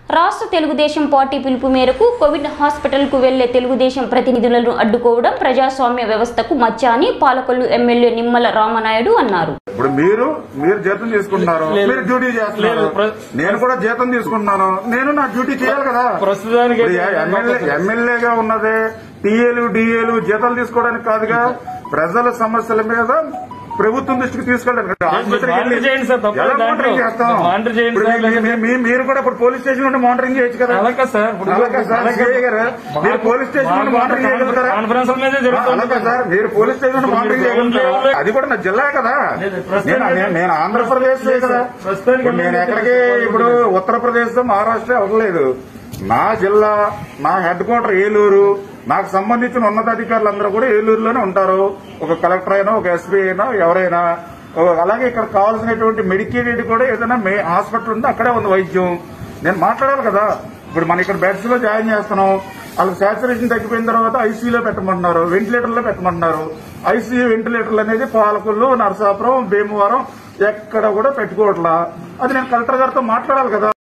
రాష్ట్ర తెలుగుదేశం పార్టీ పిలుపు మేరకు కోవిడ్ హాస్పిటల్కు వెళ్లే తెలుగుదేశం ప్రతినిధులను అడ్డుకోవడం ప్రజాస్వామ్య వ్యవస్థకు మచ్చ అని పాలకొల్లు ఎమ్మెల్యే నిమ్మల రామనాయుడు అన్నారు ఇప్పుడు మీరు మీరు జీతం తీసుకుంటున్నారు లేదు. మీరు డ్యూటీ చేస్తున్నారు లేదు, ప్ర- నేను కూడా జీతం తీసుకుంటున్నాను నేను నా డ్యూటీ చేయాలి కదా ప్రస్తుతానికి ఇప్పుడు ఎమ్మెల్యే ఎమ్మెల్యేగా ఉన్నదే టీఏలు డిఏలు జీతాలు తీసుకోవడానికి కాదుగా ప్రజల సమస్యల మీద ప్రభుత్వం దృష్టికి తీసుకెళ్ళడానికి ఆసుపత్రికి వెళ్ళి మానిటర్ చేయండి సార్, తప్పలేదు ఎలా దాంట్లో. మానిటరింగ్ చేస్తాం మానిటర్ చేయండి ఇప్పుడు సార్, మీ- మీ- మీ- మీరు కూడా ఇప్పుడు పోలీస్ స్టేషన్ నుండి మానిటరింగ్ చేయొచ్చు కదా అలాగే సార్ ఇప్పుడు అలాగే సార్, అలాగే సిఐ గారు, మీరు పోలీస్ స్టేషన్ నుండి మానిటరింగ్ చేయగలుగుతారా? కాన్ఫరెన్స్ మీదే జరుగుతుంది అలాగే సార్ మీరు పోలీస్ స్టేషన్ నుండి మానిటరింగ్ చేయగలుగుతారా అది కూడా నా జిల్లా కదా లేదు, ప్రస్తుతానికి- నేను- నేను- నేను ఆంధ్రప్రదేశ్ లేదు కదా సార్, ప్రస్తుతానికి ఇప్పుడు నేను ఎక్కడికి ఇప్పుడు ఉత్తరప్రదేశ్ మహారాష్ట్ర అవ్వలేదు నా జిల్లా నా హెడ్ క్వార్టర్ ఏలూరు నాకు సంబంధించిన ఉన్నతాధికారులందరూ కూడా ఏలూరులోనే ఉంటారు ఒక కలెక్టర్ అయినా ఒక ఎస్పీ అయినా ఎవరైనా ఓ, అలాగే ఇక్కడ కావాల్సినటువంటి మెడికేటెడ్ కూడా ఏదైనా మే హాస్పిటల్ ఉంటే అక్కడే ఉంది వైద్యం నేను మాట్లాడాలి కదా ఇప్పుడు మనం ఇక్కడ బెడ్స్ లో జాయిన్ చేస్తున్నాం వాళ్ళకి సాచురేషన్ తగ్గిపోయిన తర్వాత ఐసీయూలో పెట్టమంటున్నారు వెంటిలేటర్లో పెట్టమంటున్నారు ఐసీయూ వెంటిలేటర్లు అనేది పాలకొల్లు నరసాపురం భీమవరం ఎక్కడ కూడా పెట్టుకోవట్లా అది నేను కలెక్టర్ గారితో మాట్లాడాలి కదా